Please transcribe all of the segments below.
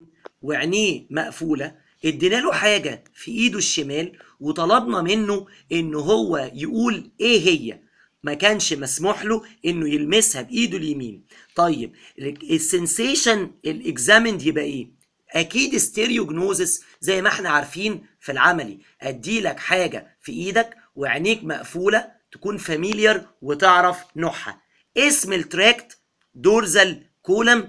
وعينيه مقفولة ادينا له حاجة في ايده الشمال وطلبنا منه ان هو يقول ايه هي ما كانش مسموح له انه يلمسها بايده اليمين طيب السنسيشن الاكزامند يبقى ايه اكيد ستيريوجنوزس زي ما احنا عارفين في العملي ادي لك حاجه في ايدك وعينيك مقفوله تكون فاميليار وتعرف نوعها اسم التراكت دورزال كولم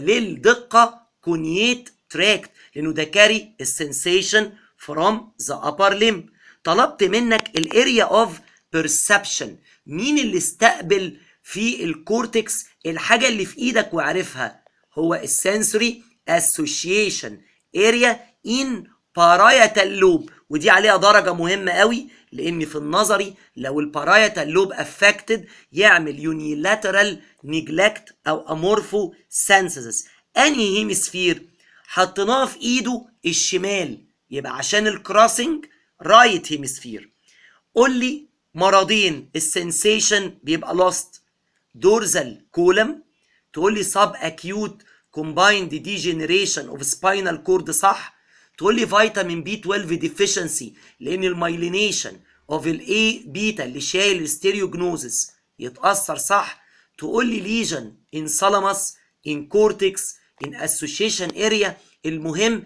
وللدقه كونيت تراكت لانه ده كاري السنسيشن فروم ذا upper limb طلبت منك الاريا اوف perception مين اللي استقبل في الكورتكس الحاجه اللي في ايدك وعارفها هو السنسوري اسوشيشن اريا ان بارايتال لوب ودي عليها درجه مهمه قوي لان في النظري لو البارايتال لوب افكتد يعمل يونيلاترال نيجلكت او امورفو سنسز انهي هيمسفير حطيناه في ايده الشمال يبقى عشان الكروسنج رايت هيمسفير قول لي مرضين السنسيشن بيبقى لوست دورزال كولم تقول لي سب اكيوت كومبايند ديجنريشن اوف سباينال كورد صح تقول لي فيتامين بي 12 ديفيشنسي لان المايلينيشن اوف الاي بيتا اللي شايل الستيريوجنوزس يتاثر صح تقول لي ليجن ان سالاماس ان كورتكس ان اسوشيشن اريا المهم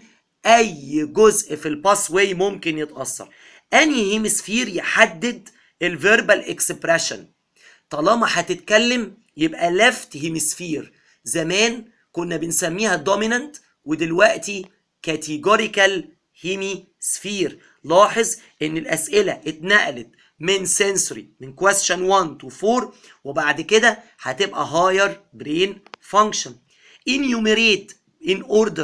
اي جزء في الباس واي ممكن يتاثر انهي هيمسفير يحدد الفيربال اكسبريشن طالما هتتكلم يبقى ليفت هيمسفير زمان كنا بنسميها دومينانت ودلوقتي كاتيجوريكال هيميسفير لاحظ ان الاسئله اتنقلت من سنسوري من question 1 to 4 وبعد كده هتبقى هاير برين فانكشن enumerate in order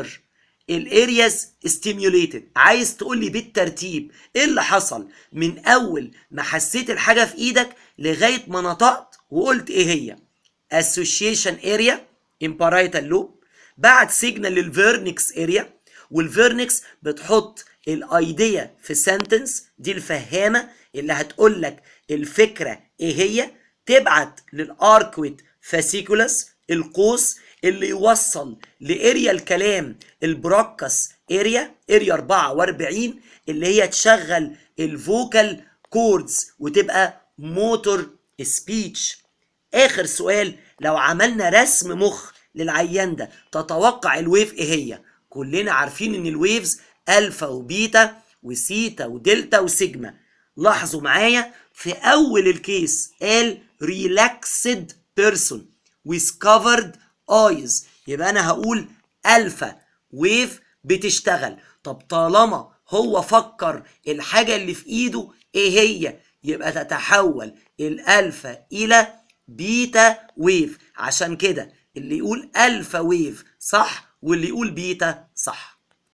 الارياز stimulated عايز تقول لي بالترتيب ايه اللي حصل من اول ما حسيت الحاجه في ايدك لغايه ما نطقت وقلت ايه هي association area in parietal lobe بعد سيجنال للفيرنكس اريا والفيرنكس بتحط الايديا في سنتنس دي الفهامه اللي هتقول لك الفكره ايه هي تبعت للاركويت فاسيكولاس القوس اللي يوصل لاريا الكلام البراكس اريا اريا 44 اللي هي تشغل الفوكال كوردز وتبقى موتور سبيتش اخر سؤال لو عملنا رسم مخ للعيان ده تتوقع الويف ايه هي كلنا عارفين ان الويفز الفا وبيتا وسيتا ودلتا وسيجما لاحظوا معايا في اول الكيس قال ريلاكسد بيرسون with covered eyes يبقى انا هقول الفا ويف بتشتغل طب طالما هو فكر الحاجه اللي في ايده ايه هي يبقى تتحول الالفا الى بيتا ويف عشان كده اللي يقول الفا ويف صح واللي يقول بيتا صح